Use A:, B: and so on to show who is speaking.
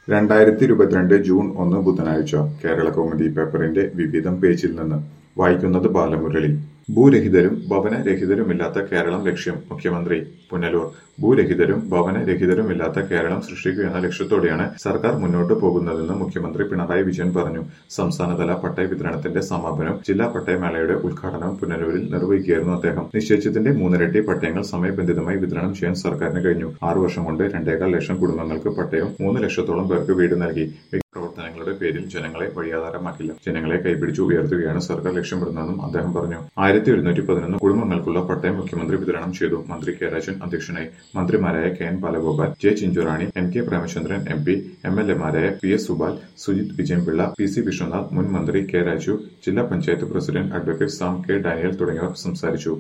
A: രണ്ടായിരത്തി ഇരുപത്തിരണ്ട് ജൂൺ ഒന്ന് ബുധനാഴ്ച കേരള കൗമുദി പേപ്പറിന്റെ വിവിധം പേജിൽ നിന്ന് വായിക്കുന്നത് ബാലമുരളി ഭൂരഹിതരും ഭവനരഹിതരുമില്ലാത്ത കേരളം ലക്ഷ്യം മുഖ്യമന്ത്രി പുനലൂർ ഭൂരഹിതരും ഭവനരഹിതരുമില്ലാത്ത കേരളം സൃഷ്ടിക്കുകയെന്ന ലക്ഷ്യത്തോടെയാണ് സർക്കാർ മുന്നോട്ടു പോകുന്നതെന്ന് മുഖ്യമന്ത്രി പിണറായി വിജയൻ പറഞ്ഞു സംസ്ഥാനതല പട്ടയ വിതരണത്തിന്റെ സമാപനവും ജില്ലാ പട്ടയമേളയുടെ ഉദ്ഘാടനവും പുനലൂരിൽ നിർവഹിക്കുകയായിരുന്നു അദ്ദേഹം നിശ്ചയിച്ചതിന്റെ മൂന്നിരട്ടി പട്ടയങ്ങൾ സമയബന്ധിതമായി വിതരണം ചെയ്യാൻ സർക്കാരിന് കഴിഞ്ഞു ആറു വർഷം കൊണ്ട് രണ്ടേകാൽ ലക്ഷം കുടുംബങ്ങൾക്ക് പട്ടയവും മൂന്ന് ലക്ഷത്തോളം പേർക്ക് വീട് നൽകി പ്രവർത്തനങ്ങളുടെ പേരിൽ ജനങ്ങളെ വഴിയാധാരമാക്കില്ല ജനങ്ങളെ കൈപിടിച്ചു ഉയർത്തുകയാണ് സർക്കാർ ലക്ഷ്യമിടുന്നതെന്നും അദ്ദേഹം പറഞ്ഞു ആയിരത്തി എഴുന്നൂറ്റി പതിനൊന്ന് കുടുംബങ്ങൾക്കുള്ള പട്ടയം മുഖ്യമന്ത്രി വിതരണം ചെയ്തു മന്ത്രി കെ രാജൻ അധ്യക്ഷനായി മന്ത്രിമാരായ K N Balagopal J Chinchurani N K Premachandran M P M L എമാരായ P S Subal Sujith Vijayanpillai P C Viswanath മുൻ മന്ത്രി കെ രാജു ജില്ലാ panchayat president advocate Sam K Daniel തുടങ്ങിയവർ സംസാരിച്ചു